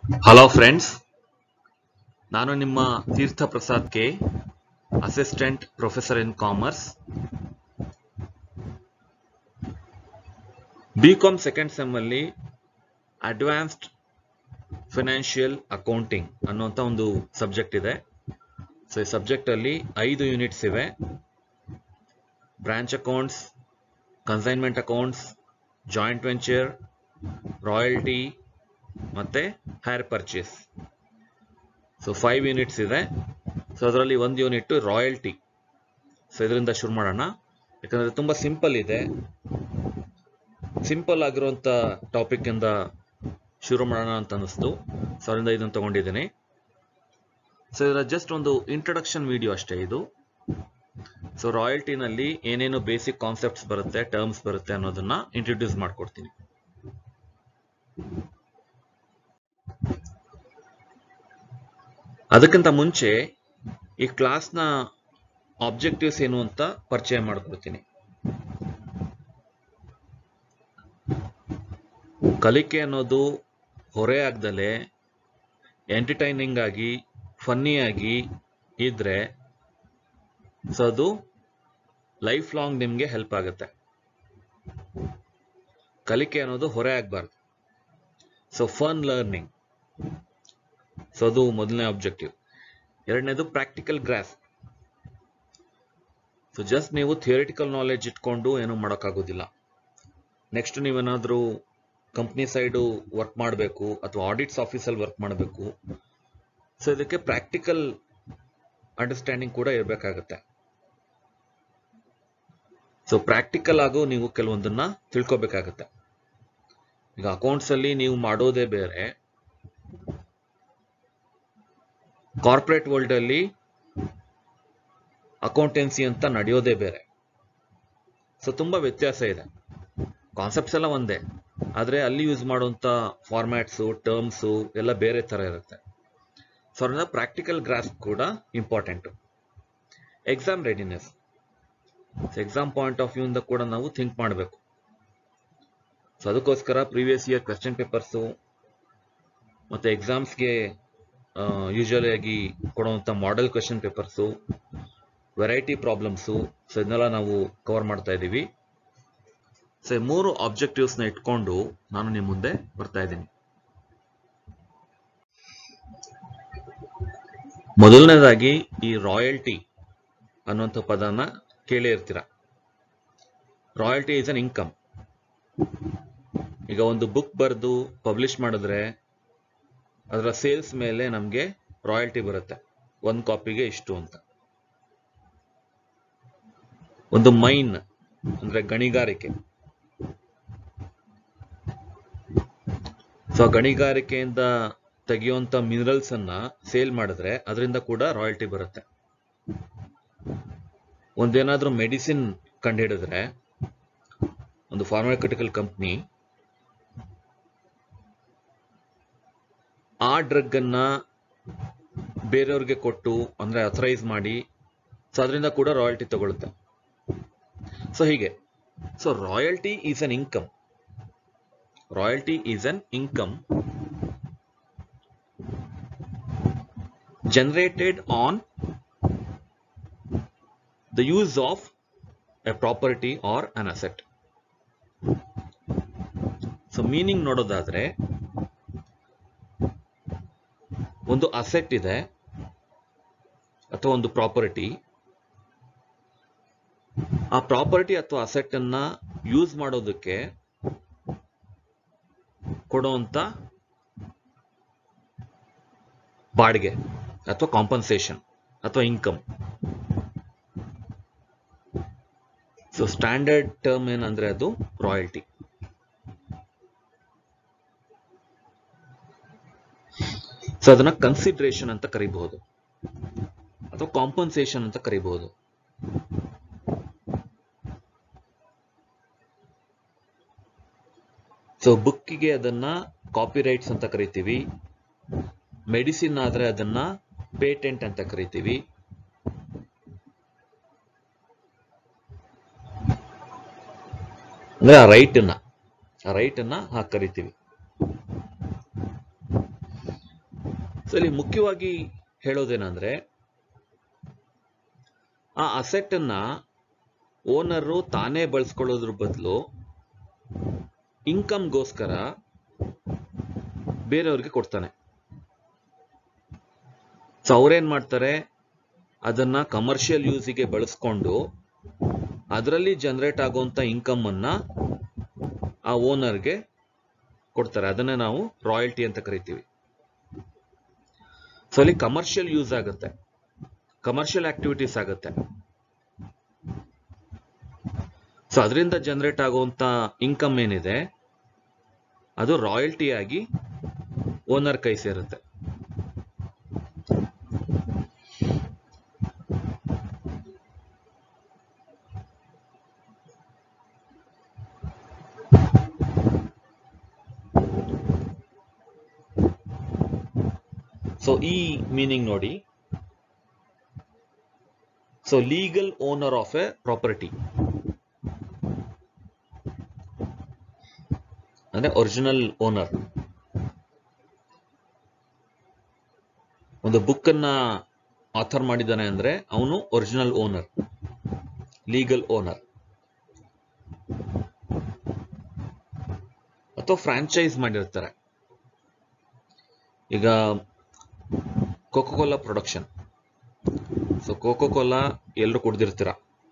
Hello friends ನಾನು ನಿಮ್ಮ Theertha Prasad K assistant professor in commerce B com second sem ಅಲ್ಲಿ advanced financial accounting ಅನ್ನುವಂಥ ಒಂದು ಸಬ್ಜೆಕ್ಟ್ ಇದೆ ಸೊ ಈ ಸಬ್ಜೆಕ್ಟ್ ಅಲ್ಲಿ ಐದು ಯೂನಿಟ್ಸ್ ಇವೆ branch accounts consignment accounts joint venture royalty ಮತ್ತೆ hire purchase so five units ಇದೆ ಸೊ ಅದರಲ್ಲಿ ಒಂದು ಯೂನಿಟ್ ರಾಯಲ್ಟಿ ಸೊ ಇದರಿಂದ ಶುರು ಮಾಡೋಣ ಯಾಕಂದ್ರೆ ತುಂಬಾ ಸಿಂಪಲ್ ಇದೆ ಸಿಂಪಲ್ ಆಗಿರುವಂತ ಟಾಪಿಕ್ ಇಂದ ಶುರು ಮಾಡೋಣ ಅಂತ ಅನಿಸ್ತು ಸೊ ಅದರಿಂದ ಇದನ್ನು ತಗೊಂಡಿದ್ದೀನಿ ಸೊ ಇದರ ಜಸ್ಟ್ ಒಂದು ಇಂಟ್ರಡಕ್ಷನ್ ವಿಡಿಯೋ ಅಷ್ಟೇ ಇದು ಸೊ ರಾಯಲ್ಟಿನಲ್ಲಿ ಏನೇನು ಬೇಸಿಕ್ ಕಾನ್ಸೆಪ್ಟ್ಸ್ ಬರುತ್ತೆ ಟರ್ಮ್ಸ್ ಬರುತ್ತೆ ಅನ್ನೋದನ್ನ ಇಂಟ್ರೊಡ್ಯೂಸ್ ಮಾಡ್ಕೊಡ್ತೀನಿ ಅದಕ್ಕಿಂತ ಮುಂಚೆ ಈ ಕ್ಲಾಸ್ನ ಆಬ್ಜೆಕ್ಟಿವ್ಸ್ ಏನು ಅಂತ ಪರಿಚಯ ಮಾಡ್ಕೊಡ್ತೀನಿ ಕಲಿಕೆ ಅನ್ನೋದು ಹೊರೆ ಆಗ್ದಲೆ ಎಂಟರ್ಟೈನಿಂಗ್ ಆಗಿ ಫನ್ನಿ ಆಗಿ ಇದ್ರೆ ಸೊ ಅದು ಲೈಫ್ ಲಾಂಗ್ ನಿಮ್ಗೆ ಹೆಲ್ಪ್ ಆಗುತ್ತೆ ಕಲಿಕೆ ಅನ್ನೋದು ಹೊರೆ ಆಗ್ಬಾರ್ದು ಸೊ ಫನ್ ಲರ್ನಿಂಗ್ ಸೊ ಅದು ಮೊದಲನೇ ಆಬ್ಜೆಕ್ಟಿವ್ ಎರಡನೇದು ಪ್ರಾಕ್ಟಿಕಲ್ ಗ್ರಾಫ್ ಸೊ ಜಸ್ಟ್ ನೀವು ಥಿಯರಿಟಿಕಲ್ ನಾಲೆಜ್ ಇಟ್ಕೊಂಡು ಏನು ಮಾಡೋಕ್ಕಾಗೋದಿಲ್ಲ ನೆಕ್ಸ್ಟ್ ನೀವೇನಾದ್ರೂ ಕಂಪ್ನಿ ಸೈಡು ವರ್ಕ್ ಮಾಡಬೇಕು ಅಥವಾ ಆಡಿಟ್ಸ್ ಆಫೀಸಲ್ಲಿ ವರ್ಕ್ ಮಾಡಬೇಕು ಸೊ ಇದಕ್ಕೆ ಪ್ರಾಕ್ಟಿಕಲ್ ಅಂಡರ್ಸ್ಟ್ಯಾಂಡಿಂಗ್ ಕೂಡ ಇರಬೇಕಾಗತ್ತೆ ಸೊ ಪ್ರಾಕ್ಟಿಕಲ್ ಆಗು ನೀವು ಕೆಲವೊಂದನ್ನ ತಿಳ್ಕೊಬೇಕಾಗತ್ತೆ ಈಗ ಅಕೌಂಟ್ಸ್ ಅಲ್ಲಿ ನೀವು ಮಾಡೋದೇ ಬೇರೆ ಕಾರ್ಪೊರೇಟ್ ವರ್ಲ್ಡ್ ಅಲ್ಲಿ ಅಕೌಂಟೆನ್ಸಿ ಅಂತ ನಡೆಯೋದೇ ಬೇರೆ ಸೊ ತುಂಬಾ ವ್ಯತ್ಯಾಸ ಇದೆ ಕಾನ್ಸೆಪ್ಟ್ಸ್ ಎಲ್ಲ ಒಂದೇ ಆದ್ರೆ ಅಲ್ಲಿ ಯೂಸ್ ಮಾಡುವಂತ ಫಾರ್ಮ್ಯಾಟ್ಸು ಟರ್ಮ್ಸು ಎಲ್ಲ ಬೇರೆ ತರ ಇರುತ್ತೆ ಸೊ ಅದರಿಂದ ಪ್ರಾಕ್ಟಿಕಲ್ ಗ್ರಾಸ್ ಕೂಡ important exam readiness exam point of view ಇಂದ ಕೂಡ ನಾವು ಥಿಂಕ್ ಮಾಡಬೇಕು ಸೊ ಅದಕ್ಕೋಸ್ಕರ ಪ್ರೀವಿಯಸ್ ಇಯರ್ ಕ್ವೆಶ್ಚನ್ ಪೇಪರ್ಸು ಮತ್ತೆ ಎಕ್ಸಾಮ್ಸ್ಗೆ ಯೂಶುವಲಿ ಆಗಿ ಕೊಡುವಂಥ model question papers variety problems so ಇದನ್ನೆಲ್ಲ ನಾವು ಕವರ್ ಮಾಡ್ತಾ ಇದ್ದೀವಿ ಸೊ ಈ ಮೂರು ಆಬ್ಜೆಕ್ಟಿವ್ಸ್ನ ಇಟ್ಕೊಂಡು ನಾನು ನಿಮ್ಮ ಮುಂದೆ ಬರ್ತಾ ಇದ್ದೀನಿ ಮೊದಲನೇದಾಗಿ ಈ ರಾಯಲ್ಟಿ ಅನ್ನುವಂಥ ಪದನ ಕೇಳೇ ಇರ್ತೀರ ರಾಯಲ್ಟಿ ಇಸ್ ಅನ್ ಇನ್ಕಮ್ ಈಗ ಒಂದು ಬುಕ್ ಬರೆದು ಪಬ್ಲಿಷ್ ಮಾಡಿದ್ರೆ ಅದರ ಸೇಲ್ಸ್ ಮೇಲೆ ನಮಗೆ ರಾಯಲ್ಟಿ ಬರುತ್ತೆ ಒಂದು ಕಾಪಿಗೆ ಇಷ್ಟು ಅಂತ ಒಂದು ಮೈನ್ ಅಂದ್ರೆ ಗಣಿಗಾರಿಕೆ ಸೊ ಗಣಿಗಾರಿಕೆಯಿಂದ ತೆಗೆಯುವಂತ ಮಿನರಲ್ಸ್ ಅನ್ನ ಸೇಲ್ ಮಾಡಿದ್ರೆ ಅದರಿಂದ ಕೂಡ ರಾಯಲ್ಟಿ ಬರುತ್ತೆ ಒಂದೇನಾದ್ರೂ ಮೆಡಿಸಿನ್ ಕಂಡುಹಿಡಿದ್ರೆ ಒಂದು ಫಾರ್ಮಾಕ್ಯೂಟಿಕಲ್ ಕಂಪ್ನಿ ಆ ಡ್ರಗ್ ಅನ್ನ ಬೇರೆಯವ್ರಿಗೆ ಕೊಟ್ಟು ಅಂದ್ರೆ ಅಥರೈಸ್ ಮಾಡಿ ಸೊ ಅದರಿಂದ ಕೂಡ ರಾಯಲ್ಟಿ ತಗೊಳುತ್ತೆ ಸೊ ಹೀಗೆ so royalty is an income royalty is an income generated on the use of a property or an asset. So meaning ನೋಡೋದಾದ್ರೆ ಒಂದು ಅಸೆಟ್ ಇದೆ ಅಥವಾ ಒಂದು ಪ್ರಾಪರ್ಟಿ ಆ ಪ್ರಾಪರ್ಟಿ ಅಥವಾ ಅಸೆಟ್ ಅನ್ನ ಯೂಸ್ ಮಾಡೋದಕ್ಕೆ ಕೊಡುವಂತ ಬಾಡಿಗೆ ಅಥವಾ ಕಾಂಪನ್ಸೇಷನ್ ಅಥವಾ ಇನ್ಕಮ್ ಸೊ ಸ್ಟ್ಯಾಂಡರ್ಡ್ ಟರ್ಮ್ ಏನಂದ್ರೆ ಅದು ರಾಯಲ್ಟಿ ಸೊ ಅದನ್ನ ಕನ್ಸಿಡ್ರೇಷನ್ ಅಂತ ಕರಿಬಹುದು ಅಥವಾ ಕಾಂಪನ್ಸೇಷನ್ ಅಂತ ಕರಿಬಹುದು ಸೊ ಬುಕ್ಕಿಗೆ ಅದನ್ನ ಕಾಪಿರೈಟ್ಸ್ ಅಂತ ಕರಿತೀವಿ ಮೆಡಿಸಿನ್ ಆದ್ರೆ ಅದನ್ನ ಪೇಟೆಂಟ್ ಅಂತ ಕರಿತೀವಿ ಅಂದ್ರೆ ಆ ರೈಟ್ ಅನ್ನ ಆ ರೈಟ್ ಅನ್ನ ಹಾಗೆ ಕರಿತೀವಿ ಸೊ ಇಲ್ಲಿ ಮುಖ್ಯವಾಗಿ ಹೇಳೋದೇನಂದ್ರೆ ಆ ಅಸೆಟ್ ಅನ್ನ ಓನರು ತಾನೇ ಬಳಸ್ಕೊಳ್ಳೋದ್ರ ಬದಲು ಇನ್ಕಮ್ಗೋಸ್ಕರ ಬೇರೆಯವ್ರಿಗೆ ಕೊಡ್ತಾನೆ ಸೊ ಅವ್ರೇನ್ ಮಾಡ್ತಾರೆ ಅದನ್ನ ಕಮರ್ಷಿಯಲ್ ಯೂಸಿಗೆ ಬಳಸ್ಕೊಂಡು ಅದರಲ್ಲಿ ಜನರೇಟ್ ಆಗುವಂತ ಇನ್ಕಮ್ ಅನ್ನ ಆ ಓನರ್ಗೆ ಕೊಡ್ತಾರೆ ಅದನ್ನ ನಾವು ರಾಯಲ್ಟಿ ಅಂತ ಕರಿತೀವಿ ಸೊ ಅಲ್ಲಿ ಕಮರ್ಷಿಯಲ್ ಯೂಸ್ ಆಗುತ್ತೆ ಕಮರ್ಷಿಯಲ್ ಆಕ್ಟಿವಿಟೀಸ್ ಆಗುತ್ತೆ ಸೊ ಅದರಿಂದ ಜನರೇಟ್ ಆಗುವಂತ ಇನ್ಕಮ್ ಏನಿದೆ ಅದು ರಾಯಲ್ಟಿ ಆಗಿ ಓನರ್ ಕೈ ಸೇರುತ್ತೆ ಸೊ ಈ ಮೀನಿಂಗ್ ನೋಡಿ so legal owner of a property ಅಂದ್ರೆ ಒರಿಜಿನಲ್ ಓನರ್ ಒಂದು ಬುಕ್ ಅನ್ನ ಆಥರ್ ಮಾಡಿದ್ದಾನೆ ಅಂದ್ರೆ ಅವನು ಒರಿಜಿನಲ್ ಓನರ್ ಲೀಗಲ್ ಓನರ್ ಅಥವಾ ಫ್ರಾಂಚೈಸ್ ಮಾಡಿರ್ತಾರೆ ಈಗ Coca Cola production so Coca Cola ಎಲ್ಲರೂ ಕುಡ್ದಿರ್ತೀರ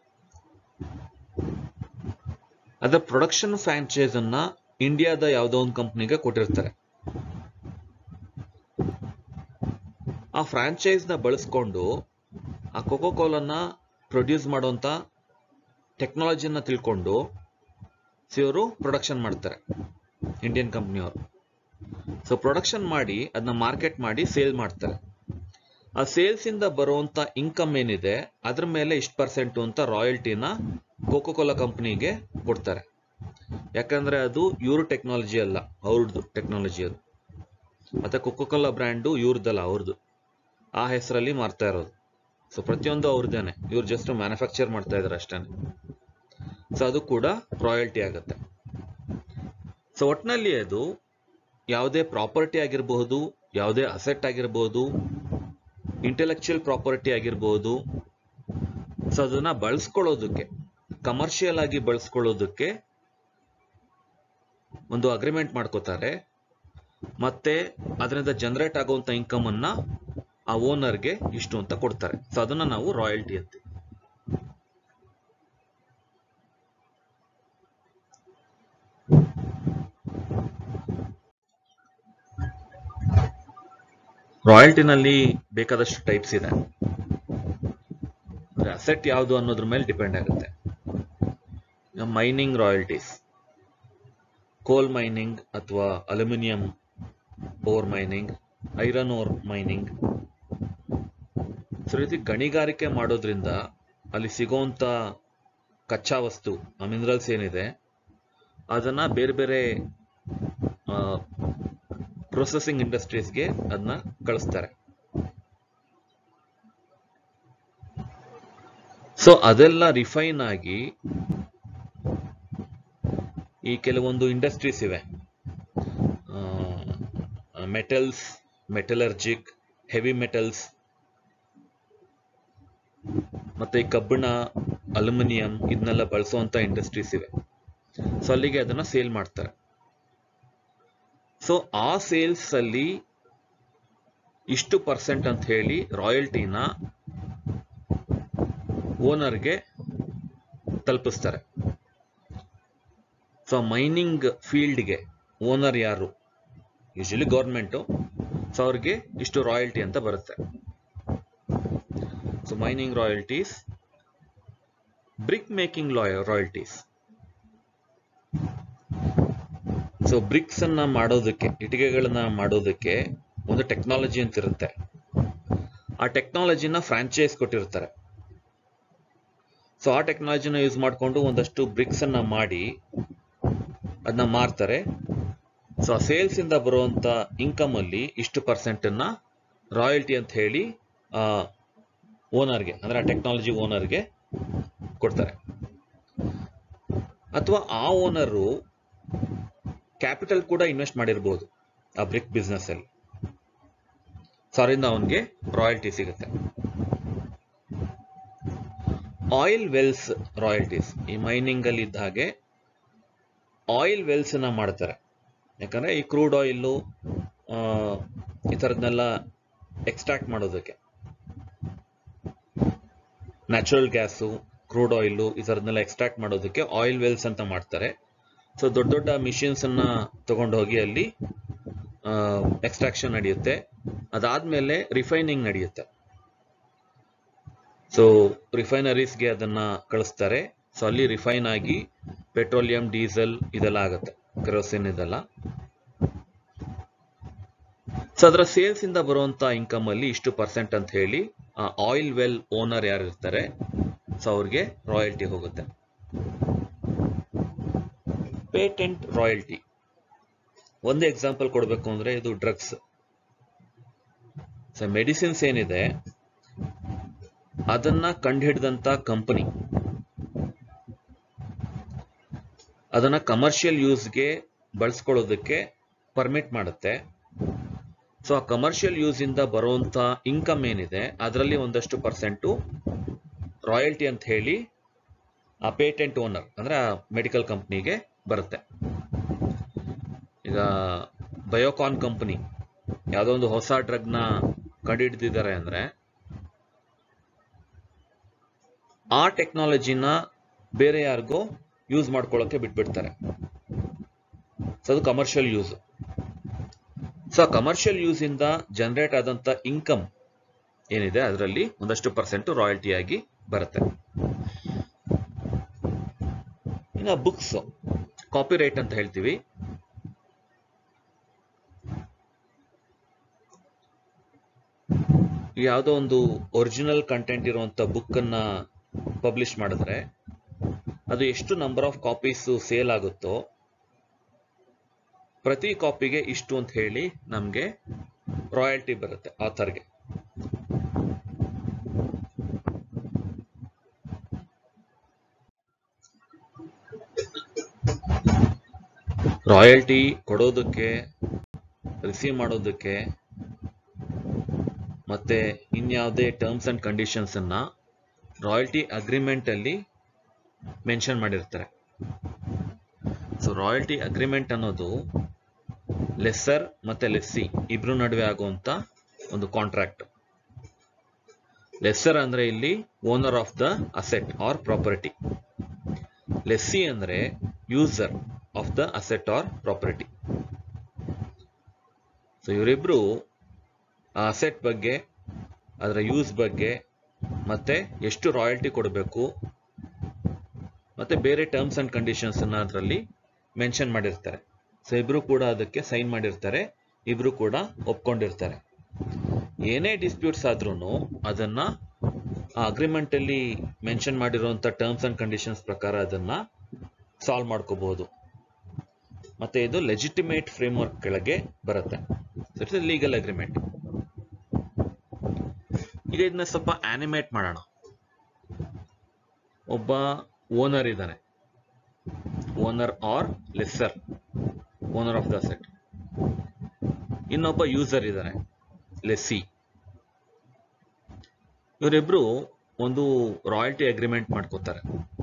ಅದರ ಪ್ರೊಡಕ್ಷನ್ ಫ್ರಾಂಚೈಸ್ ಅನ್ನ ಇಂಡಿಯಾದ ಯಾವುದೋ ಒಂದು ಕಂಪ್ನಿಗೆ ಕೊಟ್ಟಿರ್ತಾರೆ ಆ ಫ್ರಾಂಚೈಸ್ ನ ಬಳಸ್ಕೊಂಡು ಆ ಕೋಕೋ ಕೋಲನ್ನ ಪ್ರೊಡ್ಯೂಸ್ ಮಾಡುವಂತ ಟೆಕ್ನಾಲಜಿನ ತಿಳ್ಕೊಂಡು ಇವರು ಪ್ರೊಡಕ್ಷನ್ ಮಾಡ್ತಾರೆ ಇಂಡಿಯನ್ ಕಂಪ್ನಿಯವರು ಸೊ ಪ್ರೊಡಕ್ಷನ್ ಮಾಡಿ ಅದನ್ನ ಮಾರ್ಕೆಟ್ ಮಾಡಿ ಸೇಲ್ ಮಾಡ್ತಾರೆ ಆ ಸೇಲ್ಸ್ ಇಂದ ಬರುವಂತ ಇನ್ಕಮ್ ಏನಿದೆ ಅದ್ರ ಮೇಲೆ ಇಷ್ಟು ಪರ್ಸೆಂಟ್ ಅಂತ ರಾಯಲ್ಟಿನ ಕೋಕೋ ಕೋಲಾ ಕಂಪ್ನಿಗೆ ಕೊಡ್ತಾರೆ ಯಾಕಂದ್ರೆ ಅದು ಇವ್ರ ಟೆಕ್ನಾಲಜಿ ಅಲ್ಲ ಅವ್ರದ್ದು ಟೆಕ್ನಾಲಜಿ ಅದು ಮತ್ತೆ ಕೋಕೋ ಕೋಲಾ ಬ್ರ್ಯಾಂಡು ಇವ್ರದ್ದಲ್ಲ ಅವ್ರದ್ದು ಆ ಹೆಸರಲ್ಲಿ ಮಾರ್ತಾ ಇರೋದು ಸೊ ಪ್ರತಿಯೊಂದು ಅವ್ರದ್ದೇನೆ ಇವ್ರು ಜಸ್ಟ್ ಮ್ಯಾನುಫ್ಯಾಕ್ಚರ್ ಮಾಡ್ತಾ ಇದಾರೆ ಅಷ್ಟೇ ಸೊ ಅದು ಕೂಡ ರಾಯಲ್ಟಿ ಆಗುತ್ತೆ ಸೊ ಒಟ್ಟಿನಲ್ಲಿ ಅದು ಯಾವುದೇ ಪ್ರಾಪರ್ಟಿ ಆಗಿರಬಹುದು ಯಾವುದೇ ಅಸೆಟ್ ಆಗಿರಬಹುದು ಇಂಟೆಲೆಕ್ಚುಯಲ್ ಪ್ರಾಪರ್ಟಿ ಆಗಿರಬಹುದು ಸೊ ಅದನ್ನ ಬಳಸ್ಕೊಳ್ಳೋದಕ್ಕೆ ಕಮರ್ಷಿಯಲ್ ಆಗಿ ಬಳಸ್ಕೊಳ್ಳೋದಕ್ಕೆ ಒಂದು ಅಗ್ರಿಮೆಂಟ್ ಮಾಡ್ಕೋತಾರೆ ಮತ್ತೆ ಅದರಿಂದ ಜನರೇಟ್ ಆಗುವಂತ ಇನ್ಕಮ್ ಅನ್ನ ಆ ಓನರ್ಗೆ ಇಷ್ಟು ಅಂತ ಕೊಡ್ತಾರೆ ಸೊ ಅದನ್ನ ನಾವು ರಾಯಲ್ಟಿ ಅಂತೀವಿ ರಾಯಲ್ಟಿನಲ್ಲಿ ಬೇಕಾದಷ್ಟು ಟೈಪ್ಸ್ ಇದೆ ಅಸೆಟ್ ಯಾವುದು ಅನ್ನೋದ್ರ ಮೇಲೆ ಡಿಪೆಂಡ್ ಆಗುತ್ತೆ ಮೈನಿಂಗ್ ರಾಯಲ್ಟೀಸ್ ಕೋಲ್ ಮೈನಿಂಗ್ ಅಥವಾ aluminium ore mining iron ore mining so ರೀತಿ ಗಣಿಗಾರಿಕೆ ಮಾಡೋದ್ರಿಂದ ಅಲ್ಲಿ ಸಿಗೋಂತ ಕಚ್ಚಾ ವಸ್ತು ಆ ಮಿನರಲ್ಸ್ ಏನಿದೆ ಅದನ್ನ ಬೇರೆ ಬೇರೆ ಪ್ರೊಸೆಸಿಂಗ್ ಇಂಡಸ್ಟ್ರೀಸ್ಗೆ ಅದನ್ನ ಕಳಿಸ್ತಾರೆ ಸೊ ಅದೆಲ್ಲ ರಿಫೈನ್ ಆಗಿ ಈ ಕೆಲವೊಂದು ಇಂಡಸ್ಟ್ರೀಸ್ ಇವೆ ಮೆಟಲ್ಸ್ ಮೆಟಲರ್ಜಿಕ್ ಹೆವಿ ಮೆಟಲ್ಸ್ ಮತ್ತೆ ಈ ಕಬ್ಬಿಣ ಅಲ್ಯೂಮಿನಿಯಂ ಇದನ್ನೆಲ್ಲ ಬಳಸುವಂತ ಇಂಡಸ್ಟ್ರೀಸ್ ಇವೆ ಸೊ ಅಲ್ಲಿಗೆ ಅದನ್ನ ಸೇಲ್ ಮಾಡ್ತಾರೆ ಸೊ ಆ ಸೇಲ್ಸ್ ಅಲ್ಲಿ ಇಷ್ಟು ಪರ್ಸೆಂಟ್ ಅಂತ ಹೇಳಿ ರಾಯಲ್ಟಿನ ಓನರ್ಗೆ ತಲುಪಿಸ್ತಾರೆ ಸೊ ಮೈನಿಂಗ್ ಫೀಲ್ಡ್ಗೆ ಓನರ್ ಯಾರು ಯೂಶಲಿ ಗೌರ್ಮೆಂಟು ಸೊ ಅವ್ರಿಗೆ ಇಷ್ಟು ರಾಯಲ್ಟಿ ಅಂತ ಬರುತ್ತೆ so mining royalties brick making ಲಾಯ ರಾಯಲ್ಟೀಸ್ ಸೊ ಬ್ರಿಕ್ಸ್ ಅನ್ನ ಮಾಡೋದಕ್ಕೆ ಇಟ್ಟಿಗೆಗಳನ್ನ ಮಾಡೋದಕ್ಕೆ ಒಂದು ಟೆಕ್ನಾಲಜಿ ಅಂತ ಇರುತ್ತೆ ಆ ಟೆಕ್ನಾಲಜಿನ ಫ್ರಾಂಚೈಸ್ ಕೊಟ್ಟಿರ್ತಾರೆ ಸೊ ಆ ಟೆಕ್ನಾಲಜಿನ ಯೂಸ್ ಮಾಡಿಕೊಂಡು ಒಂದಷ್ಟು ಬ್ರಿಕ್ಸ್ ಅನ್ನ ಮಾಡಿ ಅದನ್ನ ಮಾರ್ತಾರೆ ಸೊ ಆ ಸೇಲ್ಸ್ ಇಂದ ಬರುವಂತ ಇನ್ಕಮ್ ಅಲ್ಲಿ ಇಷ್ಟು ಪರ್ಸೆಂಟ್ ಅನ್ನ ರಾಯಲ್ಟಿ ಅಂತ ಹೇಳಿ ಓನರ್ಗೆ ಅಂದ್ರೆ ಆ ಟೆಕ್ನಾಲಜಿ ಓನರ್ಗೆ ಕೊಡ್ತಾರೆ ಅಥವಾ ಆ ಓನರು ಕ್ಯಾಪಿಟಲ್ ಕೂಡ ಇನ್ವೆಸ್ಟ್ ಮಾಡಿರ್ಬೋದು ಆ ಬ್ರಿಕ್ ಬಿಸ್ನೆಸ್ ಅಲ್ಲಿ ಸೊ ಅದರಿಂದ ಅವನಿಗೆ ರಾಯಲ್ಟಿ ಸಿಗುತ್ತೆ ಆಯಿಲ್ ವೆಲ್ಸ್ ರಾಯಲ್ಟೀಸ್ ಈ ಮೈನಿಂಗ್ ಅಲ್ಲಿ ಇದ್ದ ಹಾಗೆ ಆಯಿಲ್ ವೆಲ್ಸ್ ನ ಮಾಡ್ತಾರೆ ಯಾಕಂದ್ರೆ ಈ ಕ್ರೂಡ್ ಆಯಿಲ್ ಈ ಥರದ್ನೆಲ್ಲ ಎಕ್ಸ್ಟ್ರಾಕ್ಟ್ ಮಾಡೋದಕ್ಕೆ ನ್ಯಾಚುರಲ್ ಗ್ಯಾಸು ಕ್ರೂಡ್ ಆಯಿಲ್ ಈ ಥರದ್ನೆಲ್ಲ ಎಕ್ಸ್ಟ್ರಾಕ್ಟ್ ಮಾಡೋದಕ್ಕೆ ಆಯಿಲ್ ವೆಲ್ಸ್ ಅಂತ ಮಾಡ್ತಾರೆ ಸೊ ದೊಡ್ಡ ದೊಡ್ಡ ಮಿಷಿನ್ಸ್ ಅನ್ನ ತಗೊಂಡು ಹೋಗಿ ಅಲ್ಲಿ ಎಕ್ಸ್ಟ್ರಾಕ್ಷನ್ ನಡೆಯುತ್ತೆ ಅದಾದ್ಮೇಲೆ ರಿಫೈನಿಂಗ್ ನಡೆಯುತ್ತೆ ಸೊ ರಿಫೈನರೀಸ್ಗೆ ಅದನ್ನ ಕಳಿಸ್ತಾರೆ ಸೊ ಅಲ್ಲಿ ರಿಫೈನ್ ಆಗಿ ಪೆಟ್ರೋಲಿಯಂ ಡೀಸೆಲ್ ಇದೆಲ್ಲ ಆಗುತ್ತೆ ಕೆರೋಸಿನ್ ಇದೆಲ್ಲ ಸೊ ಅದರ ಸೇಲ್ಸ್ ಇಂದ ಬರುವಂತ ಇನ್ಕಮ್ ಅಲ್ಲಿ ಇಷ್ಟು ಪರ್ಸೆಂಟ್ ಅಂತ ಹೇಳಿ ಆ ಆಯಿಲ್ ವೆಲ್ ಓನರ್ ಯಾರು ಇರ್ತಾರೆ ಸೊ ಅವ್ರಿಗೆ ರಾಯಲ್ಟಿ ಹೋಗುತ್ತೆ ಪೇಟೆಂಟ್ ರಾಯಲ್ಟಿ ಒಂದು ಎಕ್ಸಾಂಪಲ್ ಕೊಡಬೇಕು ಅಂದ್ರೆ ಇದು ಡ್ರಗ್ಸ್ ಸೊ ಮೆಡಿಸಿನ್ಸ್ ಏನಿದೆ ಅದನ್ನ ಕಂಡುಹಿಡಿದಂತ ಕಂಪನಿ ಅದನ್ನ ಕಮರ್ಷಿಯಲ್ ಯೂಸ್ಗೆ ಬಳಸ್ಕೊಳ್ಳೋದಕ್ಕೆ ಪರ್ಮಿಟ್ ಮಾಡುತ್ತೆ ಸೊ ಆ ಕಮರ್ಷಿಯಲ್ ಯೂಸ್ ಇಂದ ಬರುವಂತ ಇನ್ಕಮ್ ಏನಿದೆ ಅದರಲ್ಲಿ ಒಂದಷ್ಟು ಪರ್ಸೆಂಟು ರಾಯಲ್ಟಿ ಅಂತ ಹೇಳಿ ಆ ಪೇಟೆಂಟ್ ಓನರ್ ಅಂದ್ರೆ ಆ ಮೆಡಿಕಲ್ ಕಂಪ್ನಿಗೆ ಬರುತ್ತೆ ಈಗ ಬಯೋಕಾನ್ ಕಂಪನಿ ಯಾವುದೋ ಒಂದು ಹೊಸ ಡ್ರಗ್ ನ ಕಂಡುಹಿಡಿದಿದ್ದಾರೆ ಅಂದ್ರೆ ಆ ಟೆಕ್ನಾಲಜಿನ ಬೇರೆ ಯಾರಿಗೋ ಯೂಸ್ ಮಾಡ್ಕೊಳ್ಳೋಕೆ ಬಿಟ್ಬಿಡ್ತಾರೆ ಸೊ ಅದು ಕಮರ್ಷಿಯಲ್ ಯೂಸ್ ಸೊ ಆ ಕಮರ್ಷಿಯಲ್ ಯೂಸ್ ಇಂದ ಜನರೇಟ್ ಆದಂತ ಇನ್ಕಮ್ ಏನಿದೆ ಅದರಲ್ಲಿ ಒಂದಷ್ಟು ಪರ್ಸೆಂಟ್ ರಾಯಲ್ಟಿ ಆಗಿ ಬರುತ್ತೆ ಇನ್ನು ಬುಕ್ಸ್ ಕಾಪಿ ರೈಟ್ ಅಂತ ಹೇಳ್ತೀವಿ ಯಾವುದೋ ಒಂದು ಒರಿಜಿನಲ್ ಕಂಟೆಂಟ್ ಇರುವಂತ ಬುಕ್ ಅನ್ನ ಪಬ್ಲಿಷ್ ಮಾಡಿದ್ರೆ ಅದು ಎಷ್ಟು ನಂಬರ್ ಆಫ್ ಕಾಪೀಸ್ ಸೇಲ್ ಆಗುತ್ತೋ ಪ್ರತಿ ಕಾಪಿಗೆ ಇಷ್ಟು ಅಂತ ಹೇಳಿ ನಮ್ಗೆ ರಾಯಲ್ಟಿ ಬರುತ್ತೆ ಆಥರ್ಗೆ ರಾಯಲ್ಟಿ ಕೊಡೋದಕ್ಕೆ ರಿಸೀವ್ ಮಾಡೋದಕ್ಕೆ ಮತ್ತೆ ಇನ್ಯಾವುದೇ ಟರ್ಮ್ಸ್ ಅಂಡ್ ಕಂಡೀಷನ್ಸ್ ಅನ್ನ ರಾಯಲ್ಟಿ ಅಗ್ರಿಮೆಂಟ್ ಅಲ್ಲಿ ಮೆನ್ಷನ್ ಮಾಡಿರ್ತಾರೆ ಸೊ ರಾಯಲ್ಟಿ ಅಗ್ರಿಮೆಂಟ್ ಅನ್ನೋದು ಲೆಸ್ಸರ್ ಮತ್ತೆ ಲೆಸ್ಸಿ ಇಬ್ರು ನಡುವೆ ಆಗುವಂತ ಒಂದು ಕಾಂಟ್ರಾಕ್ಟ್ ಲೆಸ್ಸರ್ ಅಂದ್ರೆ ಇಲ್ಲಿ owner of the asset or property lessee ಅಂದ್ರೆ user of the asset or property so ಇವರಿಬ್ರು ಆ ಅಸೆಟ್ ಬಗ್ಗೆ ಅದರ ಯೂಸ್ ಬಗ್ಗೆ ಮತ್ತೆ ಎಷ್ಟು ರಾಯಲ್ಟಿ ಕೊಡಬೇಕು ಮತ್ತೆ ಬೇರೆ ಟರ್ಮ್ಸ್ ಅಂಡ್ ಕಂಡೀಷನ್ಸ್ ಅನ್ನ ಅದರಲ್ಲಿ ಮೆನ್ಷನ್ ಮಾಡಿರ್ತಾರೆ ಸೊ ಇಬ್ರು ಕೂಡ ಅದಕ್ಕೆ ಸೈನ್ ಮಾಡಿರ್ತಾರೆ ಇಬ್ರು ಕೂಡ ಒಪ್ಕೊಂಡಿರ್ತಾರೆ ಏನೇ ಡಿಸ್ಪ್ಯೂಟ್ಸ್ ಆದ್ರೂ ಅದನ್ನ ಆ ಅಗ್ರಿಮೆಂಟ್ ಅಲ್ಲಿ ಮೆನ್ಷನ್ ಮಾಡಿರುವಂತ ಟರ್ಮ್ಸ್ ಅಂಡ್ ಕಂಡೀಷನ್ಸ್ ಪ್ರಕಾರ ಅದನ್ನ ಸಾಲ್ವ್ ಮಾಡ್ಕೋಬಹುದು ಮತ್ತೆ ಇದು ಲೆಜಿಟಿಮೇಟ್ ಫ್ರೇಮ್ವರ್ಕ್ ಕೆಳಗೆ ಬರುತ್ತೆ ಇಟ್ಸ್ ಲೀಗಲ್ ಅಗ್ರಿಮೆಂಟ್ ಈಗ ಇದನ್ನ ಸ್ವಲ್ಪ ಆನಿಮೇಟ್ ಮಾಡೋಣ ಒಬ್ಬ ಓನರ್ ಇದ್ದಾನೆ owner or lessor owner of the asset ಇನ್ನೊಬ್ಬ ಯೂಸರ್ ಇದ್ದಾನೆ ಲೆಸ್ಸಿ ಇವರಿಬ್ರು ಒಂದು ರಾಯಲ್ಟಿ ಅಗ್ರಿಮೆಂಟ್ ಮಾಡ್ಕೋತಾರೆ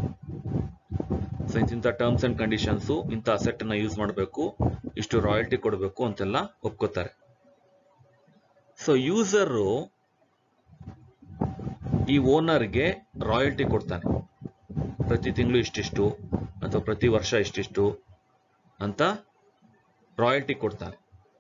ಸೊ ಇಂಥ ಟರ್ಮ್ಸ್ ಅಂಡ್ ಕಂಡೀಷನ್ಸ್ ಇಂಥ ಅಸೆಟ್ ಅನ್ನ ಯೂಸ್ ಮಾಡಬೇಕು ಇಷ್ಟು ರಾಯಲ್ಟಿ ಕೊಡಬೇಕು ಅಂತೆಲ್ಲ ಒಪ್ಕೋತಾರೆ ಸೊ ಯೂಸರು ಈ ಓನರ್ಗೆ ರಾಯಲ್ಟಿ ಕೊಡ್ತಾನೆ ಪ್ರತಿ ತಿಂಗಳು ಇಷ್ಟಿಷ್ಟು ಅಥವಾ ಪ್ರತಿ ವರ್ಷ ಇಷ್ಟಿಷ್ಟು ಅಂತ ರಾಯಲ್ಟಿ ಕೊಡ್ತಾನೆ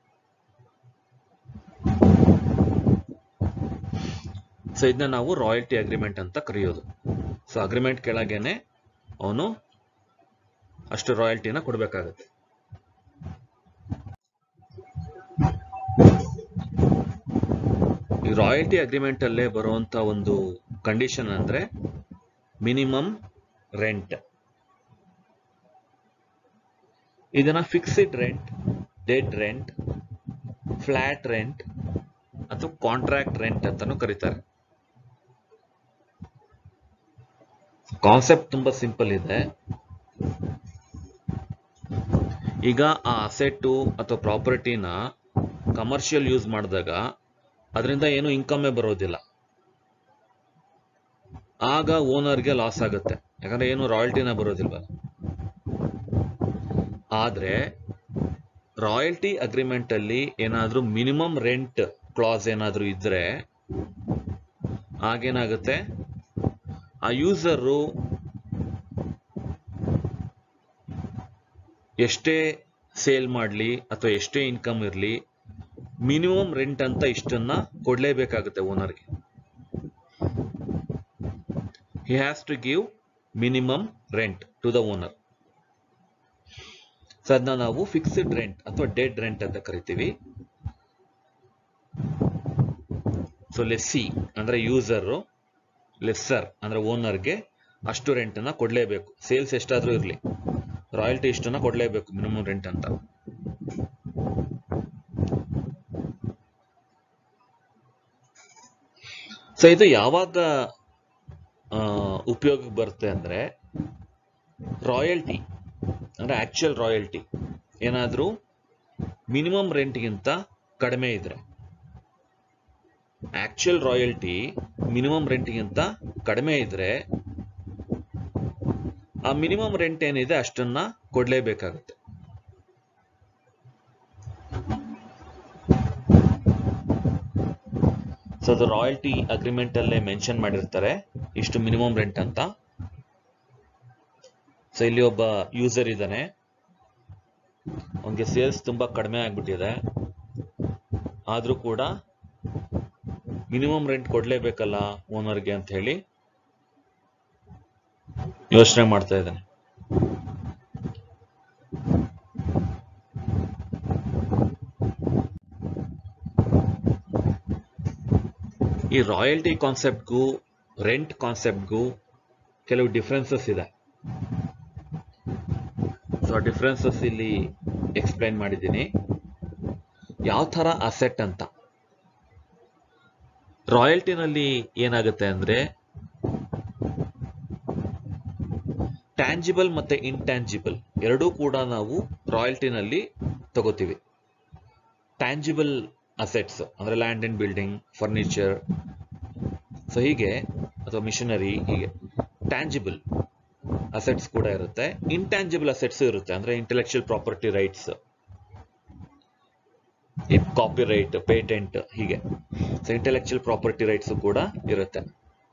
ಸೊ ಇದನ್ನ ನಾವು ರಾಯಲ್ಟಿ ಅಗ್ರಿಮೆಂಟ್ ಅಂತ ಕರೆಯೋದು ಸೊ ಅಗ್ರಿಮೆಂಟ್ ಕೆಳಗೇನೆ ಅವನು ಅಷ್ಟು ರಾಯಲ್ಟಿನ ಕೊಡಬೇಕಾಗತ್ತೆ ಈ ರಾಯಲ್ಟಿ ಅಗ್ರಿಮೆಂಟ್ ಅಲ್ಲೇ ಬರುವಂತ ಒಂದು ಕಂಡೀಷನ್ ಅಂದ್ರೆ ಮಿನಿಮಮ್ ರೆಂಟ್ ಇದನ್ನ fixed rent dead rent flat rent ಅಥವಾ ಕಾಂಟ್ರಾಕ್ಟ್ ರೆಂಟ್ ಅಂತಾನು ಕರೀತಾರೆ ಕಾನ್ಸೆಪ್ಟ್ ತುಂಬಾ ಸಿಂಪಲ್ ಇದೆ ಈಗ ಆ ಅಸೆಟ್ಟು ಅಥವಾ ಪ್ರಾಪರ್ಟಿನ ಕಮರ್ಷಿಯಲ್ ಯೂಸ್ ಮಾಡಿದಾಗ ಅದರಿಂದ ಏನು ಇನ್ಕಮ್ಮೇ ಬರೋದಿಲ್ಲ ಆಗ ಓನರ್ಗೆ ಲಾಸ್ ಆಗುತ್ತೆ ಯಾಕಂದ್ರೆ ಏನು ರಾಯಲ್ಟಿನ ಬರೋದಿಲ್ವಲ್ಲ ಆದ್ರೆ ರಾಯಲ್ಟಿ ಅಗ್ರಿಮೆಂಟ್ ಅಲ್ಲಿ ಏನಾದ್ರೂ ಮಿನಿಮಮ್ ರೆಂಟ್ ಕ್ಲಾಸ್ ಏನಾದ್ರೂ ಇದ್ರೆ ಆಗೇನಾಗುತ್ತೆ ಆ ಯೂಸರು ಎಷ್ಟೇ ಸೇಲ್ ಮಾಡಲಿ ಅಥವಾ ಎಷ್ಟೇ ಇನ್ಕಮ್ ಇರಲಿ ಮಿನಿಮಮ್ ರೆಂಟ್ ಅಂತ ಇಷ್ಟನ್ನ ಕೊಡ್ಲೇಬೇಕಾಗುತ್ತೆ ಓನರ್ಗೆ he has to give minimum rent to the owner so ಅದನ್ನ ನಾವು ಫಿಕ್ಸ್ಡ್ ರೆಂಟ್ ಅಥವಾ ಡೆಡ್ ರೆಂಟ್ ಅಂತ ಕರಿತೀವಿ ಸೊ ಲೆಸ್ಸಿ ಅಂದ್ರೆ ಯೂಸರ್ ಲೆಸ್ಸರ್ ಅಂದ್ರೆ ಓನರ್ಗೆ ಅಷ್ಟು ರೆಂಟ್ ಅನ್ನ ಕೊಡ್ಲೇಬೇಕು ಸೇಲ್ಸ್ ಎಷ್ಟಾದ್ರೂ ಇರಲಿ ರಾಯಲ್ಟಿ ಇಷ್ಟನ್ನ ಕೊಡ್ಲೇಬೇಕು ಮಿನಿಮಮ್ ರೆಂಟ್ ಅಂತ ಸೊ ಇದು ಯಾವಾಗ ಉಪಯೋಗಕ್ಕೆ ಬರುತ್ತೆ ಅಂದ್ರೆ ರಾಯಲ್ಟಿ ಅಂದ್ರೆ ಆಕ್ಚುಯಲ್ ರಾಯಲ್ಟಿ ಏನಾದ್ರೂ ಮಿನಿಮಮ್ ರೆಂಟ್ಗಿಂತ ಕಡಿಮೆ ಇದ್ರೆ ಆಕ್ಚುಯಲ್ ರಾಯಲ್ಟಿ ಮಿನಿಮಮ್ ರೆಂಟ್ಗಿಂತ ಕಡಿಮೆ ಇದ್ರೆ ಆ ಮಿನಿಮಮ್ ರೆಂಟ್ ಏನಿದೆ ಅಷ್ಟನ್ನ ಕೊಡ್ಲೇಬೇಕಾಗುತ್ತೆ ಸೊ ಅದು ರಾಯಲ್ಟಿ ಅಗ್ರಿಮೆಂಟ್ ಅಲ್ಲೇ ಮೆನ್ಷನ್ ಮಾಡಿರ್ತಾರೆ ಇಷ್ಟು ಮಿನಿಮಮ್ ರೆಂಟ್ ಅಂತ ಸೊ ಇಲ್ಲಿ ಒಬ್ಬ ಯೂಸರ್ ಇದ್ದಾನೆ ಅವನಿಗೆ ಸೇಲ್ಸ್ ತುಂಬಾ ಕಡಿಮೆ ಆಗ್ಬಿಟ್ಟಿದೆ ಆದ್ರೂ ಕೂಡ ಮಿನಿಮಮ್ ರೆಂಟ್ ಕೊಡ್ಲೇಬೇಕಲ್ಲ ಓನರ್ಗೆ ಅಂತ ಹೇಳಿ ಯೋಚನೆ ಮಾಡ್ತಾ ಇದ್ದಾನೆ ಈ ರಾಯಲ್ಟಿ ಕಾನ್ಸೆಪ್ಟ್ಗೂ ರೆಂಟ್ ಕಾನ್ಸೆಪ್ಟ್ಗೂ ಕೆಲವು ಡಿಫ್ರೆನ್ಸಸ್ ಇದೆ ಸೊ ಡಿಫ್ರೆನ್ಸಸ್ ಇಲ್ಲಿ ಎಕ್ಸ್ಪ್ಲೈನ್ ಮಾಡಿದ್ದೀನಿ ಯಾವ ಥರ ಅಸೆಟ್ ಅಂತ ರಾಯಲ್ಟಿನಲ್ಲಿ ಏನಾಗುತ್ತೆ ಅಂದ್ರೆ ಟ್ಯಾಂಜಿಬಲ್ ಮತ್ತೆ ಇಂಟ್ಯಾಂಜಿಬಲ್ ಎರಡೂ ಕೂಡ ನಾವು ರಾಯಲ್ಟಿನಲ್ಲಿ ತಗೋತೀವಿ ಟ್ಯಾಂಜಿಬಲ್ ಅಸೆಟ್ಸ್ ಅಂದ್ರೆ land and building furniture so ಹೀಗೆ ಅಥವಾ ಮಿಷನರಿ ಹೀಗೆ ಟ್ಯಾಂಜಿಬಲ್ ಅಸೆಟ್ಸ್ ಕೂಡ ಇರುತ್ತೆ ಇಂಟ್ಯಾಂಜಿಬಲ್ ಅಸೆಟ್ಸ್ ಇರುತ್ತೆ ಅಂದ್ರೆ intellectual property rights copyright patent ಹೀಗೆ ಸೊ ಇಂಟೆಲೆಕ್ಚುಯಲ್ ಪ್ರಾಪರ್ಟಿ ರೈಟ್ಸ್ ಕೂಡ ಇರುತ್ತೆ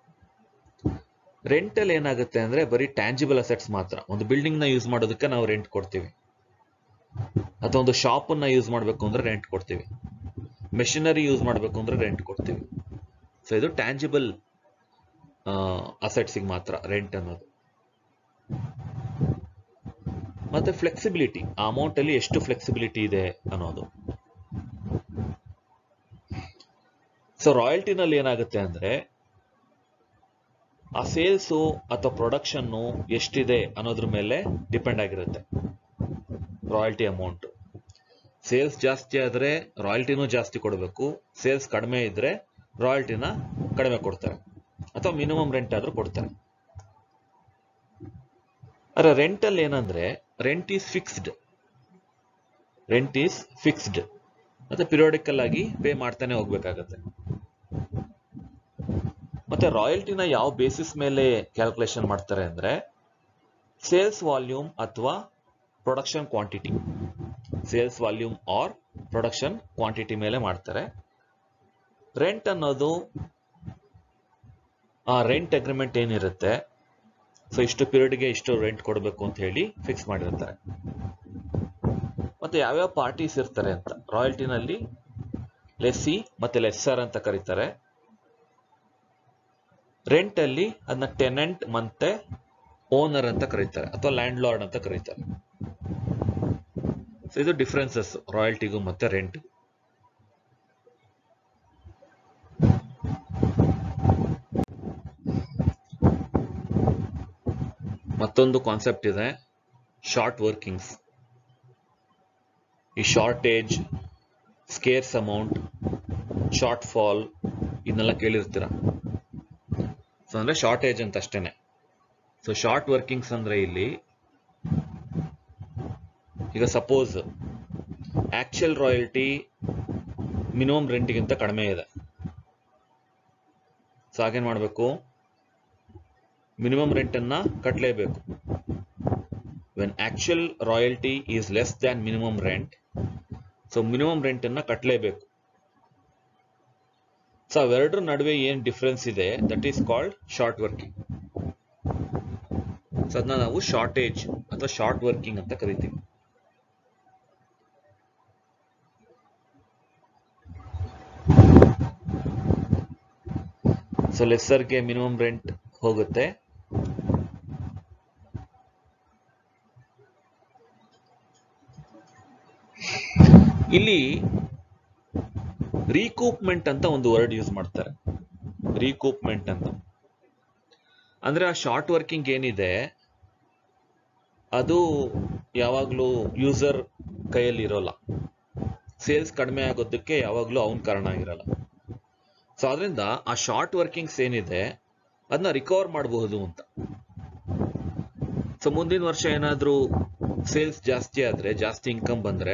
ರೆಂಟ್ ಅಲ್ಲಿ ಏನಾಗುತ್ತೆ ಅಂದ್ರೆ ಬರೀ ಟ್ಯಾಂಜಿಬಲ್ ಅಸೆಟ್ಸ್ ಮಾತ್ರ ಒಂದು ಬಿಲ್ಡಿಂಗ್ ನ ಯೂಸ್ ಮಾಡೋದಕ್ಕೆ ನಾವು ರೆಂಟ್ ಕೊಡ್ತೀವಿ ಅಥವಾ ಒಂದು ಶಾಪ್ ಅನ್ನ ಯೂಸ್ ಮಾಡಬೇಕು ಅಂದ್ರೆ ರೆಂಟ್ ಕೊಡ್ತೀವಿ ಮೆಷಿನರಿ ಯೂಸ್ ಮಾಡಬೇಕು ಅಂದ್ರೆ ರೆಂಟ್ ಕೊಡ್ತೀವಿ ಸೊ ಇದು ಟ್ಯಾಂಜಿಬಲ್ ಅಸೆಟ್ಸಿಗೆ ಮಾತ್ರ ರೆಂಟ್ ಅನ್ನೋದು ಮತ್ತೆ ಫ್ಲೆಕ್ಸಿಬಿಲಿಟಿ ಆ ಅಮೌಂಟ್ ಅಲ್ಲಿ ಎಷ್ಟು ಫ್ಲೆಕ್ಸಿಬಿಲಿಟಿ ಇದೆ ಅನ್ನೋದು ಸೊ ರಾಯಲ್ಟಿನಲ್ಲಿ ಏನಾಗುತ್ತೆ ಅಂದ್ರೆ ಆ ಸೇಲ್ಸು ಅಥವಾ ಪ್ರೊಡಕ್ಷನ್ನು ಎಷ್ಟಿದೆ ಅನ್ನೋದ್ರ ಮೇಲೆ ಡಿಪೆಂಡ್ ಆಗಿರುತ್ತೆ ರಾಯಲ್ಟಿ ಅಮೌಂಟ್ ಸೇಲ್ಸ್ ಜಾಸ್ತಿ ಆದ್ರೆ ರಾಯಲ್ಟಿನೂ ಜಾಸ್ತಿ ಕೊಡಬೇಕು ಸೇಲ್ಸ್ ಕಡಿಮೆ ಇದ್ರೆ ರಾಯಲ್ಟಿನ ಕಡಿಮೆ ಕೊಡ್ತಾರೆ ಅಥವಾ ಮಿನಿಮಮ್ ರೆಂಟ್ ಆದ್ರೂ ಕೊಡ್ತಾರೆ ಅರೆ ರೆಂಟ್ ಅಲ್ಲಿ ಏನಂದ್ರೆ rent is fixed rent is fixed ಮತ್ತೆ ಪಿರಿಯೋಡಿಕಲ್ ಆಗಿ ಪೇ ಮಾಡ್ತಾನೆ ಹೋಗ್ಬೇಕಾಗತ್ತೆ ಮತ್ತೆ ರಾಯಲ್ಟಿನ ಯಾವ ಬೇಸಿಸ್ ಮೇಲೆ ಕ್ಯಾಲ್ಕುಲೇಷನ್ ಮಾಡ್ತಾರೆ ಅಂದ್ರೆ ಸೇಲ್ಸ್ ವಾಲ್ಯೂಮ್ ಅಥವಾ production quantity sales volume or production quantity ಮೇಲೆ ಮಾಡ್ತಾರೆ ರೆಂಟ್ ಅನ್ನೋದು ಆ ರೆಂಟ್ ಅಗ್ರಿಮೆಂಟ್ ಏನಿರುತ್ತೆ ಸೊ ಇಷ್ಟು ಪೀರಿಯಡ್ಗೆ ಇಷ್ಟು ರೆಂಟ್ ಕೊಡಬೇಕು ಅಂತ ಹೇಳಿ ಫಿಕ್ಸ್ ಮಾಡಿರ್ತಾರೆ ಮತ್ತೆ ಯಾವ್ಯಾವ ಪಾರ್ಟೀಸ್ ಇರ್ತಾರೆ ಅಂತ ರಾಯಲ್ಟಿನಲ್ಲಿ ಲೆಸ್ಸಿ ಮತ್ತೆ ಲೆಸ್ಸರ್ ಅಂತ ಕರೀತಾರೆ ರೆಂಟ್ ಅಲ್ಲಿ ಅದನ್ನ ಟೆನೆಂಟ್ ಮತ್ತೆ ಓನರ್ ಅಂತ ಕರೀತಾರೆ ಅಥವಾ ಲ್ಯಾಂಡ್ ಲಾರ್ಡ್ ಅಂತ ಕರೀತಾರೆ ಸೊ ಇದು ಡಿಫ್ರೆನ್ಸಸ್ ರಾಯಲ್ಟಿಗೂ ಮತ್ತೆ ರೆಂಟ್ ಮತ್ತೊಂದು ಕಾನ್ಸೆಪ್ಟ್ ಇದೆ ಶಾರ್ಟ್ ವರ್ಕಿಂಗ್ಸ್ ಈ shortage scarce amount shortfall ಇದನ್ನೆಲ್ಲ ಕೇಳಿರ್ತೀರ ಸೊ ಅಂದ್ರೆ ಶಾರ್ಟೇಜ್ ಅಂತ ಅಷ್ಟೇನೆ ಸೊ ಶಾರ್ಟ್ ವರ್ಕಿಂಗ್ಸ್ ಅಂದ್ರೆ ಇಲ್ಲಿ ಈಗ ಸಪೋಸ್ ಆಕ್ಚುಯಲ್ ರಾಯಲ್ಟಿ ಮಿನಿಮಮ್ ರೆಂಟ್ಗಿಂತ ಕಡಿಮೆ ಇದೆ ಸೊ ಹಾಗೇನ್ ಮಾಡಬೇಕು ಮಿನಿಮಮ್ ರೆಂಟನ್ನ ಕಟ್ಟಲೇಬೇಕು when actual royalty is less than minimum rent so minimum ರೆಂಟನ್ನ ಕಟ್ಟಲೇಬೇಕು ಸೊ ಅವೆರಡರ ನಡುವೆ ಏನ್ ಡಿಫ್ರೆನ್ಸ್ ಇದೆ that is called short working so ಅದನ್ನ ನಾವು ಶಾರ್ಟೇಜ್ ಅಥವಾ ಶಾರ್ಟ್ ವರ್ಕಿಂಗ್ ಅಂತ ಕರಿತೀವಿ ಸೊ ಲೆಸ್ಸರ್ಗೆ ಮಿನಿಮಮ್ ರೆಂಟ್ ಹೋಗುತ್ತೆ ಇಲ್ಲಿ ರೀಕೂಪ್ಮೆಂಟ್ ಅಂತ ಒಂದು ವರ್ಡ್ ಯೂಸ್ ಮಾಡ್ತಾರೆ ರೀಕೂಪ್ಮೆಂಟ್ ಅಂತ ಅಂದ್ರೆ ಆ ಶಾರ್ಟ್ ವರ್ಕಿಂಗ್ ಏನಿದೆ ಅದು ಯಾವಾಗ್ಲೂ ಯೂಸರ್ ಕೈಯಲ್ಲಿ ಇರೋಲ್ಲ ಸೇಲ್ಸ್ ಕಡಿಮೆ ಆಗೋದಕ್ಕೆ ಯಾವಾಗ್ಲೂ ಅವನ್ ಕಾರಣ ಆಗಿರಲ್ಲ ಸೊ ಅದರಿಂದ ಆ ಶಾರ್ಟ್ ವರ್ಕಿಂಗ್ಸ್ ಏನಿದೆ ಅದನ್ನ ರಿಕವರ್ ಮಾಡಬಹುದು ಅಂತ ಸೊ ಮುಂದಿನ ವರ್ಷ ಏನಾದ್ರೂ ಸೇಲ್ಸ್ ಜಾಸ್ತಿ ಆದ್ರೆ ಜಾಸ್ತಿ ಇನ್ಕಮ್ ಬಂದ್ರೆ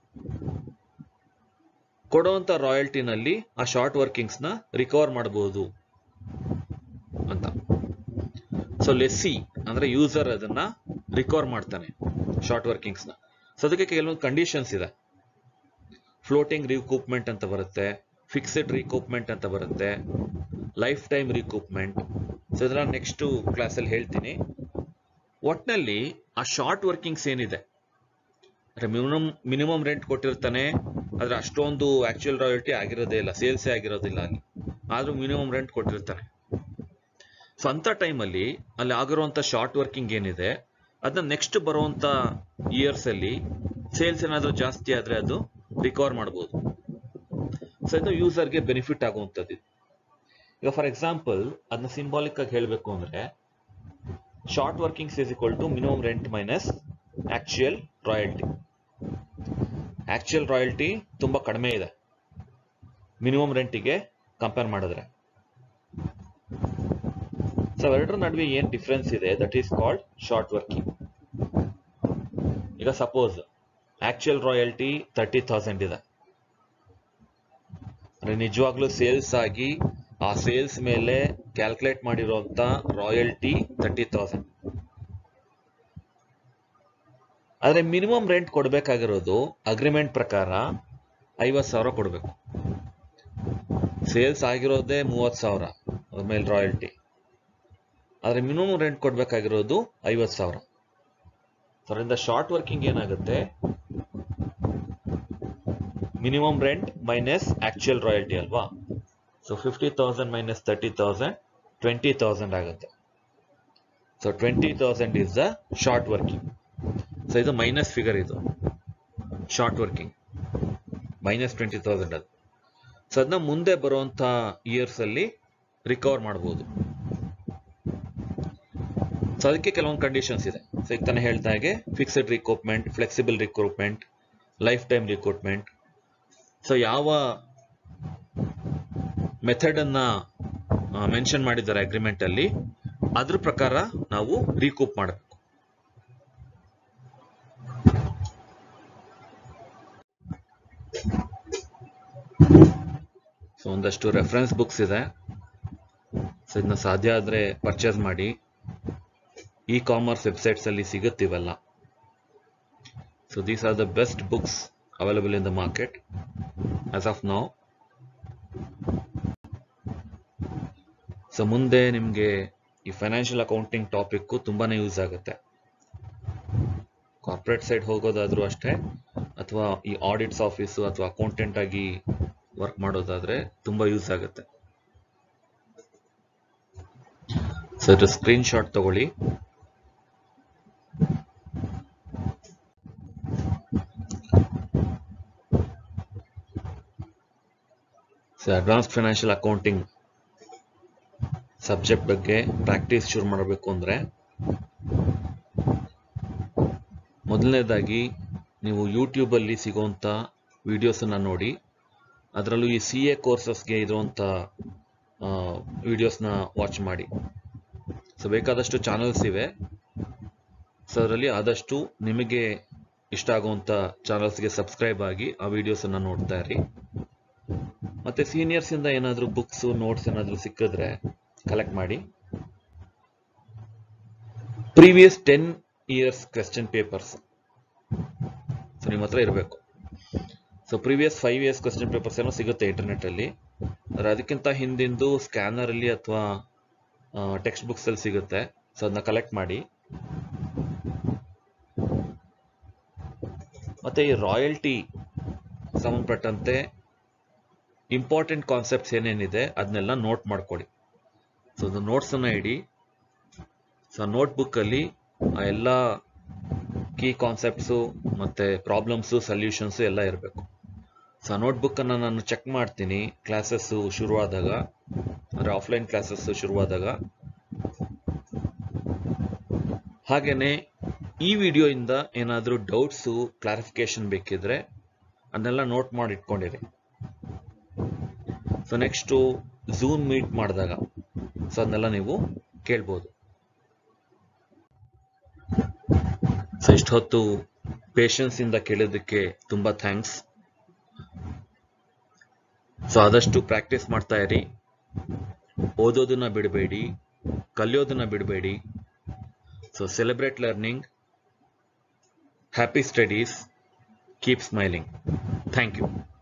ಕೊಡುವಂತ ರಾಯಲ್ಟಿನಲ್ಲಿ ಆ ಶಾರ್ಟ್ ವರ್ಕಿಂಗ್ಸ್ ನ ರಿಕವರ್ ಮಾಡಬಹುದು ಅಂತ ಸೊ ಲೆಸ್ಸಿ ಅಂದ್ರೆ ಯೂಸರ್ ಅದನ್ನ ರಿಕವರ್ ಮಾಡ್ತಾನೆ ಶಾರ್ಟ್ ವರ್ಕಿಂಗ್ಸ್ ನ ಸೊ ಅದಕ್ಕೆ ಕೆಲವೊಂದು ಕಂಡೀಷನ್ಸ್ ಇದೆ ಫ್ಲೋಟಿಂಗ್ ರಿಕೂಪ್ಮೆಂಟ್ ಅಂತ ಬರುತ್ತೆ ಫಿಕ್ಸೆಡ್ ರಿಕೂಪ್ಮೆಂಟ್ ಅಂತ ಬರುತ್ತೆ ಲೈಫ್ ಟೈಮ್ ರಿಕೂಪ್ಮೆಂಟ್ ಸೊ ಇದೆಲ್ಲ ನೆಕ್ಸ್ಟ್ ಕ್ಲಾಸಲ್ಲಿ ಹೇಳ್ತೀನಿ ಒಟ್ನಲ್ಲಿ ಆ ಶಾರ್ಟ್ ವರ್ಕಿಂಗ್ಸ್ ಏನಿದೆ ಮಿನಿಮಮ್ ಮಿನಿಮಮ್ ರೆಂಟ್ ಕೊಟ್ಟಿರ್ತಾನೆ ಆದ್ರೆ ಅಷ್ಟೊಂದು ಆಕ್ಚುಯಲ್ ರಾಯಲ್ಟಿ ಆಗಿರೋದೇ ಇಲ್ಲ ಸೇಲ್ಸೇ ಆಗಿರೋದಿಲ್ಲ ಅಲ್ಲಿ ಆದ್ರೂ ಮಿನಿಮಮ್ ರೆಂಟ್ ಕೊಟ್ಟಿರ್ತಾನೆ ಸೊ ಅಂತ ಟೈಮಲ್ಲಿ ಅಲ್ಲಿ ಆಗಿರುವಂತ ಶಾರ್ಟ್ ವರ್ಕಿಂಗ್ ಏನಿದೆ ಅದನ್ನ ನೆಕ್ಸ್ಟ್ ಬರುವಂತ ಇಯರ್ಸ್ ಅಲ್ಲಿ ಸೇಲ್ಸ್ ಏನಾದ್ರೂ ಜಾಸ್ತಿ ಆದ್ರೆ ಅದು ರಿಕವರ್ ಮಾಡಬಹುದು ಸೊ ಇದು ಯೂಸರ್ಗೆ ಬೆನಿಫಿಟ್ ಆಗುವಂಥದ್ದು ಈಗ ಫಾರ್ ಎಕ್ಸಾಂಪಲ್ ಅದನ್ನ ಸಿಂಬಾಲಿಕ್ ಆಗಿ ಹೇಳಬೇಕು ಅಂದ್ರೆ short workings is equal to minimum rent minus actual royalty actual royalty ತುಂಬಾ ಕಡಿಮೆ ಇದೆ ಮಿನಿಮಮ್ ರೆಂಟಿಗೆ ಕಂಪೇರ್ ಮಾಡಿದ್ರೆ ಸೊ ಎರಡರ ನಡುವೆ ಏನ್ ಡಿಫ್ರೆನ್ಸ್ ಇದೆ that is called short working ಈಗ suppose actual royalty thirty thousand ಇದೆ ಅಂದ್ರೆ ನಿಜವಾಗ್ಲೂ ಸೇಲ್ಸ್ ಆಗಿ ಆ ಸೇಲ್ಸ್ ಮೇಲೆ ಕ್ಯಾಲ್ಕುಲೇಟ್ ಮಾಡಿರುವಂತ ರಾಯಲ್ಟಿ ತರ್ಟಿ ತೌಸಂಡ್ ಆದ್ರೆ ಮಿನಿಮಮ್ ರೆಂಟ್ ಕೊಡ್ಬೇಕಾಗಿರೋದು ಅಗ್ರಿಮೆಂಟ್ ಪ್ರಕಾರ ಐವತ್ ಸಾವಿರ ಕೊಡ್ಬೇಕು ಸೇಲ್ಸ್ ಆಗಿರೋದೇ ಮೂವತ್ ಸಾವಿರ ಅದ್ರ ಮೇಲೆ ರಾಯಲ್ಟಿ ಆದ್ರೆ ಮಿನಿಮಮ್ ರೆಂಟ್ ಕೊಡ್ಬೇಕಾಗಿರೋದು ಐವತ್ ಸಾವಿರ ಅದರಿಂದ ಶಾರ್ಟ್ ವರ್ಕಿಂಗ್ ಏನಾಗುತ್ತೆ minimum rent minus actual royalty ಅಲ್ವಾ so fifty thousand minus thirty thousand twenty thousand ಆಗುತ್ತೆ so twenty thousand is the short working so ಇದು ಮೈನಸ್ ಫಿಗರ್ ಇದು short working minus twenty thousand ಅದು so ಅದನ್ನ ಮುಂದೆ ಬರುವಂತ years ಅಲ್ಲಿ ರಿಕವರ್ ಮಾಡಬಹುದು ಸೊ ಅದಕ್ಕೆ ಕೆಲವೊಂದು ಕಂಡೀಷನ್ಸ್ ಇದೆ ಸೊ ಈಗ ತಾನೇ ಹೇಳ್ತಾ ಹಾಗೆ fixed recruitment flexible recruitment lifetime recruitment so ಯಾವ ಮೆಥಡ್ ಅನ್ನ ಮೆನ್ಷನ್ ಮಾಡಿದ್ದಾರೆ ಅಗ್ರಿಮೆಂಟ್ ಅಲ್ಲಿ ಅದ್ರ ಪ್ರಕಾರ ನಾವು ರೀಕೂಪ್ ಮಾಡಬೇಕು ಸೊ ಒಂದಷ್ಟು ರೆಫರೆನ್ಸ್ ಬುಕ್ಸ್ ಇದೆ ಸೊ ಇದನ್ನ ಸಾಧ್ಯ ಆದ್ರೆ ಪರ್ಚೇಸ್ ಮಾಡಿ ಇ ಕಾಮರ್ಸ್ ವೆಬ್ಸೈಟ್ಸ್ ಅಲ್ಲಿ ಸಿಗುತ್ತಿವೆಲ್ಲ so these are the best books available in the market as of now so ಮುಂದೆ ನಿಮಗೆ ಈ ಫೈನಾನ್ಷಿಯಲ್ ಅಕೌಂಟಿಂಗ್ ಟಾಪಿಕ್ ತುಂಬಾನೇ ಯೂಸ್ ಆಗುತ್ತೆ ಕಾರ್ಪೊರೇಟ್ ಸೈಡ್ ಹೋಗೋದಾದ್ರೂ ಅಷ್ಟೇ ಅಥವಾ ಈ ಆಡಿಟ್ಸ್ ಆಫೀಸು ಅಥವಾ ಅಕೌಂಟೆಂಟ್ ಆಗಿ ವರ್ಕ್ ಮಾಡೋದಾದ್ರೆ ತುಂಬಾ ಯೂಸ್ ಆಗುತ್ತೆ ಸೊ ಇದ್ರ ಸ್ಕ್ರೀನ್ ಶಾಟ್ ತಗೊಳ್ಳಿ so advanced financial accounting subject ಬಗ್ಗೆ ಪ್ರಾಕ್ಟೀಸ್ ಶುರು ಮಾಡಬೇಕು ಅಂದ್ರೆ ಮೊದಲನೇದಾಗಿ ನೀವು ಯೂಟ್ಯೂಬ್ ಅಲ್ಲಿ ಸಿಗುವಂತ ವಿಡಿಯೋಸ್ ಅನ್ನ ನೋಡಿ ಅದರಲ್ಲೂ ಈ ಸಿ ಎ ಕೋರ್ಸಸ್ಗೆ ಇರುವಂತ ವಿಡಿಯೋಸ್ನ ವಾಚ್ ಮಾಡಿ ಸೊ ಬೇಕಾದಷ್ಟು ಚಾನಲ್ಸ್ ಇವೆ ಸೊ ಅದರಲ್ಲಿ ಆದಷ್ಟು ನಿಮಗೆ ಇಷ್ಟ ಆಗುವಂತ ಚಾನಲ್ಸ್ಗೆ ಸಬ್ಸ್ಕ್ರೈಬ್ ಆಗಿ ಆ ವಿಡಿಯೋಸ್ ಅನ್ನ ನೋಡ್ತಾ ಇರಿ ಮತ್ತೆ ಸೀನಿಯರ್ಸ್ ಇಂದ ಏನಾದರೂ ಬುಕ್ಸ್ ನೋಟ್ಸ್ ಏನಾದರೂ ಸಿಕ್ಕಿದ್ರೆ ಕಲೆಕ್ಟ್ ಮಾಡಿ previous ten years question papers so ನಿಮ್ಮ ಹತ್ರ ಇರಬೇಕು so previous five years question papers ಏನೋ ಸಿಗುತ್ತೆ ಇಂಟರ್ನೆಟ್ ಅಲ್ಲಿ ಆದ್ರೆ ಅದಕ್ಕಿಂತ ಹಿಂದಿಂದು ಸ್ಕ್ಯಾನರ್ ಅಲ್ಲಿ ಅಥವಾ ಟೆಕ್ಸ್ಟ್ ಬುಕ್ಸ್ ಅಲ್ಲಿ ಸಿಗುತ್ತೆ ಸೊ ಅದನ್ನ ಕಲೆಕ್ಟ್ ಮಾಡಿ ಮತ್ತೆ ಈ ರಾಯಲ್ಟಿ ಸಂಬಂಧಪಟ್ಟಂತೆ ಇಂಪಾರ್ಟೆಂಟ್ ಕಾನ್ಸೆಪ್ಟ್ಸ್ ಏನೇನಿದೆ ಅದನ್ನೆಲ್ಲ ನೋಟ್ ಮಾಡ್ಕೊಳ್ಳಿ ಸೊ ಅದು ನೋಟ್ಸ್ ಅನ್ನ ಇಡಿ ಸೊ ನೋಟ್ ಬುಕ್ ಅಲ್ಲಿ ಆ ಎಲ್ಲ ಕೀ ಕಾನ್ಸೆಪ್ಟ್ಸು ಮತ್ತೆ ಪ್ರಾಬ್ಲಮ್ಸು ಸೊಲ್ಯೂಷನ್ಸು ಎಲ್ಲ ಇರಬೇಕು ಸೊ ಆ ನೋಟ್ ಬುಕ್ ಅನ್ನ ನಾನು ಚೆಕ್ ಮಾಡ್ತೀನಿ ಕ್ಲಾಸಸ್ ಶುರುವಾದಾಗ ಅಂದ್ರೆ ಆಫ್ಲೈನ್ ಕ್ಲಾಸಸ್ ಶುರುವಾದಾಗ ಹಾಗೇನೆ ಈ ವಿಡಿಯೋ ಇಂದ ಏನಾದರೂ ಡೌಟ್ಸು ಕ್ಲಾರಿಫಿಕೇಶನ್ ಬೇಕಿದ್ರೆ ಅದನ್ನೆಲ್ಲ ನೋಟ್ ಮಾಡಿ ಇಟ್ಕೊಂಡಿರಿ ಸೊ ನೆಕ್ಸ್ಟು ಝೂಮ್ ಮೀಟ್ ಮಾಡಿದಾಗ ಸೊ ಅದನ್ನೆಲ್ಲ ನೀವು ಕೇಳ್ಬೋದು ಸೊ ಇಷ್ಟು ಹೊತ್ತು ಪೇಷನ್ಸ್ ಇಂದ ಕೇಳೋದಕ್ಕೆ ತುಂಬಾ ಥ್ಯಾಂಕ್ಸ್ ಸೊ ಆದಷ್ಟು ಪ್ರಾಕ್ಟೀಸ್ ಮಾಡ್ತಾ ಇರಿ ಓದೋದನ್ನ ಬಿಡಬೇಡಿ ಕಲಿಯೋದನ್ನ ಬಿಡಬೇಡಿ so celebrate learning happy studies keep smiling thank you